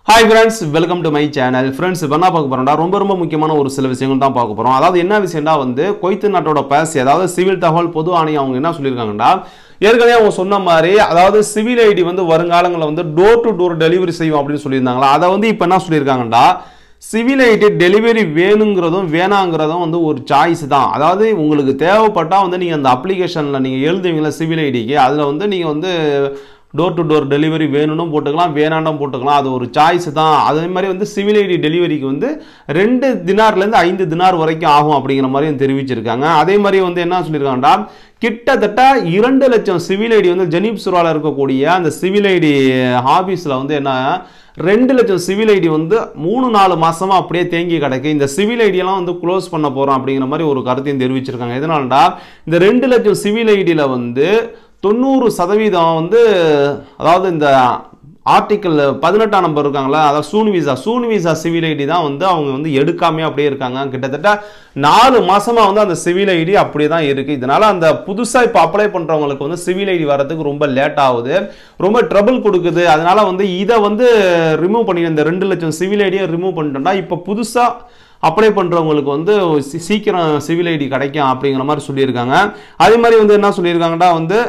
hi friends welcome to my channel friends இப்போ என்ன பார்க்க போறோம்டா ரொம்ப ரொம்ப முக்கியமான ஒரு சில விஷயங்கள் தான் பார்க்க போகிறோம் அதாவது என்ன விஷயம்னா வந்து கொய்த்து நாட்டோட பேஸ் அதாவது சிவில் தகவல் பொது ஆணையம் அவங்க என்ன சொல்லியிருக்காங்கடா ஏற்கனவே அவங்க சொன்ன மாதிரி அதாவது சிவில் ஐடி வந்து வருங்காலங்களில் வந்து டோர் டு டோர் டெலிவரி செய்வோம் அப்படின்னு சொல்லியிருந்தாங்களா அதை வந்து இப்போ என்ன சொல்லியிருக்காங்கடா சிவில் ஐடி டெலிவரி வேணுங்கிறதும் வேணாங்கிறதும் வந்து ஒரு சாய்ஸ் தான் அதாவது உங்களுக்கு தேவைப்பட்டால் வந்து நீங்கள் அந்த அப்ளிகேஷனில் நீங்கள் எழுதுவீங்களா சிவில் ஐடிக்கு அதில் வந்து நீங்கள் வந்து டோர் டு டோர் டெலிவரி வேணும்னும் போட்டுக்கலாம் வேணாண்டும் போட்டுக்கலாம் அது ஒரு சாய்ஸ் தான் அதே மாதிரி வந்து சிவில் ஐடி டெலிவரிக்கு வந்து ரெண்டு தினார்லேருந்து ஐந்து தினார் வரைக்கும் ஆகும் அப்படிங்கிற மாதிரியும் தெரிவிச்சிருக்காங்க அதே மாதிரி வந்து என்ன சொல்லியிருக்காங்கடா கிட்டத்தட்ட இரண்டு லட்சம் சிவில் ஐடி வந்து ஜெனீப்சுராவில் இருக்கக்கூடிய அந்த சிவில் ஐடி ஆஃபீஸில் வந்து என்ன ரெண்டு லட்சம் சிவில் ஐடி வந்து மூணு நாலு மாசமா அப்படியே தேங்கி கிடக்கு இந்த சிவில் ஐடியெல்லாம் வந்து க்ளோஸ் பண்ண போறோம் அப்படிங்கிற மாதிரி ஒரு கருத்தையும் தெரிவிச்சிருக்காங்க எதனாலடா இந்த ரெண்டு லட்சம் சிவில் ஐடியில் வந்து தொண்ணூறு சதவீதம் வந்து அதாவது இந்த ஆர்டிக்கல் பதினெட்டாம் நம்பர் இருக்காங்களா அதாவது சூன் விசா சூன் விசா சிவில் ஐடி தான் வந்து அவங்க வந்து எடுக்காமே அப்படியே இருக்காங்க கிட்டத்தட்ட நாலு மாசமா வந்து அந்த சிவில் ஐடி அப்படியே தான் இருக்கு இதனால அந்த புதுசா இப்போ அப்ளை பண்றவங்களுக்கு வந்து சிவில் ஐடி வரதுக்கு ரொம்ப லேட் ஆகுது ரொம்ப ட்ரபிள் கொடுக்குது அதனால வந்து இதை வந்து ரிமூவ் பண்ணி இந்த ரெண்டு லட்சம் சிவில் ஐடியை ரிமூவ் பண்ணிட்டோம்னா இப்போ புதுசா அப்ளை பண்ணுறவங்களுக்கு வந்து சி- சீக்கிரம் சிவில் ஐடி கிடைக்கும் அப்படிங்கிற மாதிரி சொல்லியிருக்காங்க அதே மாதிரி வந்து என்ன சொல்லியிருக்காங்கன்னா வந்து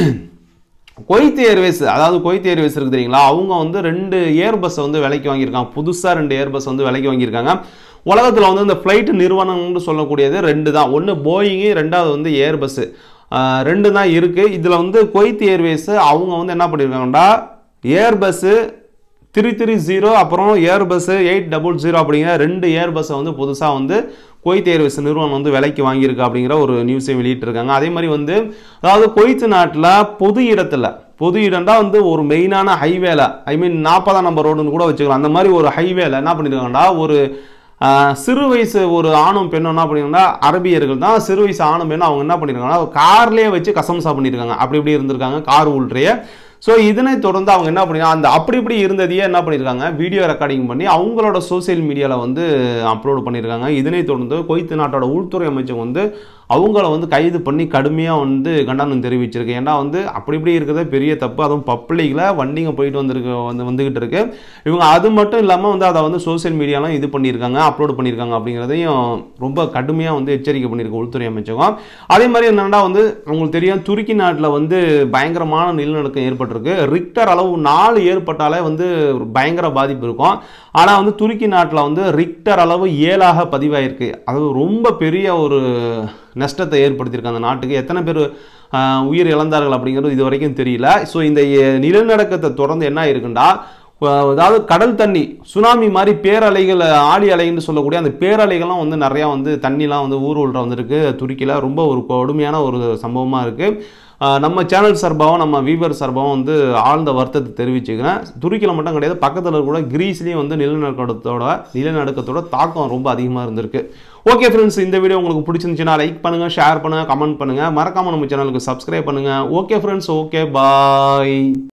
கொய்த் ஏர்வேஸ் அதாவது கொய்த் ஏர்வேஸ் இருக்கு தெரியுங்களா அவங்க வந்து ரெண்டு ஏர் பஸ்ஸை வந்து விலைக்கு வாங்கியிருக்காங்க புதுசாக ரெண்டு ஏர் பஸ் வந்து விலைக்கு வாங்கியிருக்காங்க உலகத்தில் வந்து இந்த ஃப்ளைட் நிறுவனம்னு சொல்லக்கூடியது ரெண்டு தான் ஒன்று போயிங்கு ரெண்டாவது வந்து ஏர் பஸ்ஸு ரெண்டு தான் இருக்குது இதில் வந்து கொய்த் ஏர்வேஸ் அவங்க வந்து என்ன பண்ணியிருக்காங்கடா Airbus three three zero அப்புறம் Airbus eight double zero அப்படிங்கிற ரெண்டு ஏர் பஸ்ஸை வந்து புதுசாக வந்து கொய்த் ஏர்வேஸ் நிறுவனம் வந்து விலைக்கு வாங்கியிருக்கு அப்படிங்கிற ஒரு நியூஸையும் வெளியிட்டிருக்காங்க அதே மாதிரி வந்து அதாவது கொய்த் நாட்டில் பொது இடத்துல பொது இடம்டா வந்து ஒரு மெயினான ஹைவேல ஐ மீன் நாற்பதாம் நம்பர் ரோடுன்னு கூட வச்சுக்கலாம் அந்த மாதிரி ஒரு ஹைவேல என்ன பண்ணியிருக்காங்கடா ஒரு ஆஹ், சிறு வயசு ஒரு ஆணும் பெண்ணும் என்ன பண்ணிருக்காங்கன்னா அரபியர்கள் தான் சிறு வயசு ஆணும் பெண்ணும் அவங்க என்ன பண்ணியிருக்காங்கன்னா கார்லேயே வச்சு கசம்சா பண்ணியிருக்காங்க அப்படி இப்படி இருந்திருக்காங்க கார் உள்றையே ஸோ இதனை தொடர்ந்து அவங்க என்ன பண்ணிருக்காங்க அந்த அப்படி இப்படி இருந்ததையே என்ன பண்ணியிருக்காங்க வீடியோ ரெக்கார்டிங் பண்ணி அவங்களோட சோஷியல் மீடியாவில் வந்து அப்லோட் பண்ணியிருக்காங்க இதனை தொடர்ந்து கொய்த்து நாட்டோட உள்துறை அமைச்சர் வந்து அவங்கள வந்து கைது பண்ணி கடுமையாக வந்து கண்டனம் தெரிவிச்சிருக்கு ஏன்னா வந்து அப்படி இப்படி இருக்கிறதே பெரிய தப்பு அதுவும் பப்ளிக்கில் வண்டிங்க போயிட்டு வந்திருக்கு வந்து வந்துகிட்டு இருக்கு இவங்க அது மட்டும் இல்லாமல் வந்து அதை வந்து சோஷியல் மீடியாலாம் இது பண்ணியிருக்காங்க அப்லோட் பண்ணியிருக்காங்க அப்படிங்கிறதையும் ரொம்ப கடுமையாக வந்து எச்சரிக்கை பண்ணியிருக்கு உள்துறை அமைச்சகம் அதே மாதிரி என்னன்னா வந்து உங்களுக்கு தெரியும் துருக்கி நாட்டில் வந்து பயங்கரமான நிலநடுக்கம் ஏற்பட்டிருக்கு ரிக்டர் அளவு நாலு ஏற்பட்டாலே வந்து ஒரு பயங்கர பாதிப்பு இருக்கும் ஆனால் வந்து துருக்கி நாட்டில் வந்து ரிக்டர் அளவு ஏழாக பதிவாயிருக்கு அது ரொம்ப பெரிய ஒரு நஷ்டத்தை ஏற்படுத்தியிருக்கு அந்த நாட்டுக்கு எத்தனை பேர் ஆஹ், உயிர் இழந்தார்கள் அப்படிங்கிறது இது வரைக்கும் தெரியல ஸோ இந்த எ- நிலநடுக்கத்தை தொடர்ந்து என்ன இருக்குண்டா அஹ், அதாவது கடல் தண்ணி சுனாமி மாதிரி பேரலைகள் ஆழி அலைன்னு சொல்லக்கூடிய அந்த பேரலைகள்லாம் வந்து நிறையா வந்து தண்ணிலாம் வந்து ஊர் உள்ள வந்திருக்கு துருக்கியில் ரொம்ப ஒரு கொடுமையான ஒரு சம்பவமாக இருக்குது ஆஹ் நம்ம சேனல் சார்பாகவும் நம்ம வீவர் சார்பாகவும் வந்து ஆழ்ந்த வருத்தத்தை தெரிவிச்சுக்கிறேன் துருக்கியில் மட்டும் கிடையாது பக்கத்தில் கூட கிரீஸ்லேயும் வந்து நிலநடுக்கத்தோட நிலநடுக்கத்தோட தாக்கம் ரொம்ப அதிகமாக இருந்திருக்கு ஓகே ஃப்ரெண்ட்ஸ் இந்த வீடியோ உங்களுக்கு பிடிச்சிருந்துச்சுன்னா லைக் பண்ணுங்கள் ஷேர் பண்ணுங்கள் கமெண்ட் பண்ணுங்கள் மறக்காமல் நம்ம சேனலுக்கு சப்ஸ்கிரைப் பண்ணுங்கள் ஓகே ஃப்ரெண்ட்ஸ் ஓகே பாய்